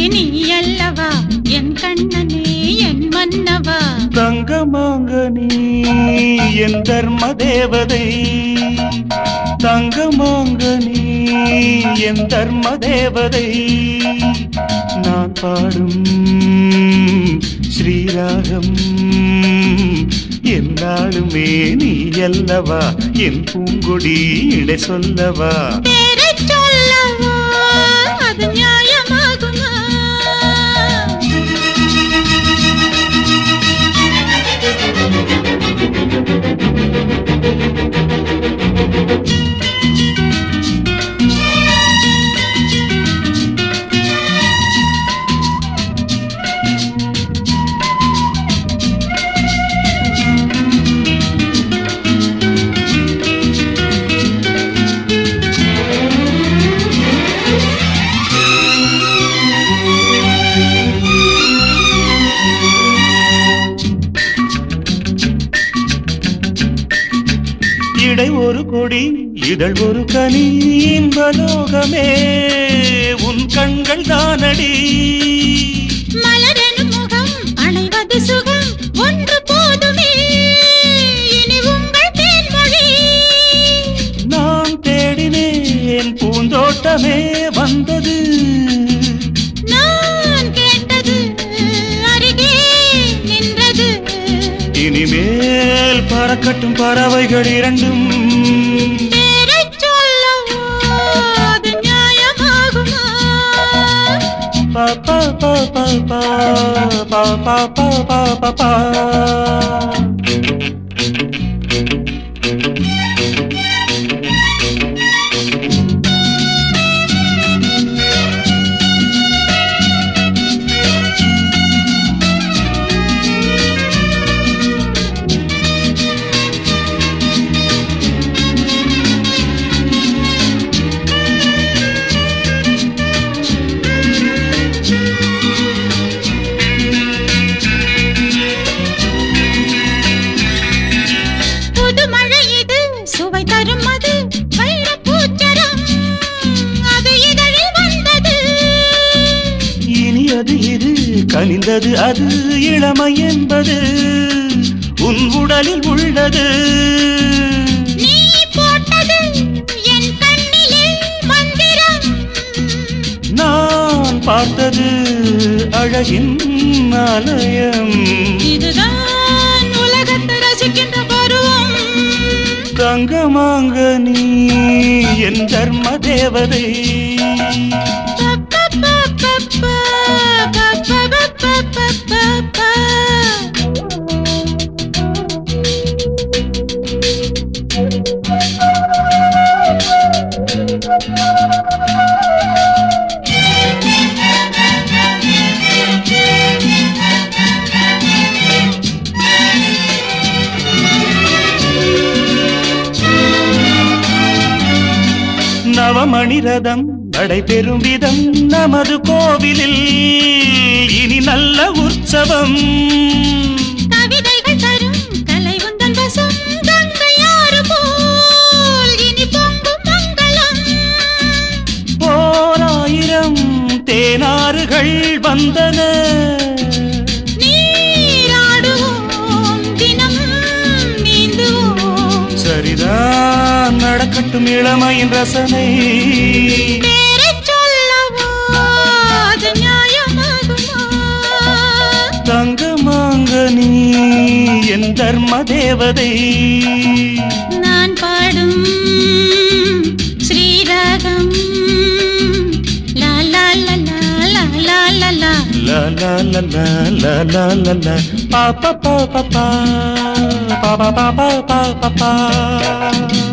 நீ அல்லவா என் கண்ணனே என் மன்னவா தங்கமாங்க நீ என் தர்ம தேவதை தங்கமாங்க நீ என் தர்ம தேவதை நான் பாடும் ஸ்ரீராகம் என்னாலுமே நீ அல்லவா என் பூங்கொடி இடை சொல்லவா பேரைச் சொல்லவா அது நியாயமாகுமா இடை ஒரு கொடி இதழ் ஒரு கனி இன்பலோகமே உன் கண்கள் தானடி மலரெனும் முகம் அணைவது சுகம் ஒன்று போதுமே இனி உங்கள் தேன்மொழி நான் தேடினேன் பூந்தோட்டமே வந்தது நான் கேட்டது அருகே நின்றது இனிமேல் பறக்கட்டும் பறவைகள் இரண்டும் பேரைச் சொல்லவோ அது நியாயமாகுமா பா பா பா பா பா பா பா பா பா பா பா புது மழை இது சுவை தரும் அது வைரப் பூச்சரம் அது இதழில் வந்தது இனி அது இது கனிந்தது அது இளமை என்பது உன் உடலில் உள்ளது நீ போட்டது என் கண்ணிலே மந்திரம் நான் பார்த்தது அழகின் ஆலயம் இதுதான் உலகத்தை ரசிக்கின்ற பருவம் தங்கமாங்க நீ என் தர்ம தேவதை நவமணி ரதம் நடைபெறும் விதம் நமது கோவிலில் இனி நல்ல உற்சவம் கவிதைகள் தரும் கலை உந்தன் வசம் கங்கையாறு போல் இனி பொங்கும் மங்களம் ஓராயிரம் தேனாறுகள் வந்தன நீராடுவோம் தினம் நீந்துவோம் சரிதான் நடக்கட்டும் இளமையின் ரசனை பேரைச் சொல்லவோ அது நியாயமாகுமா தங்கமாங்க நீ என் தர்ம தேவதை நான் பாடும் ஸ்ரீராகம் லா லா லா லா லா லா லா லா La la la la la la la la pa pa pa pa pa pa pa pa pa pa pa pa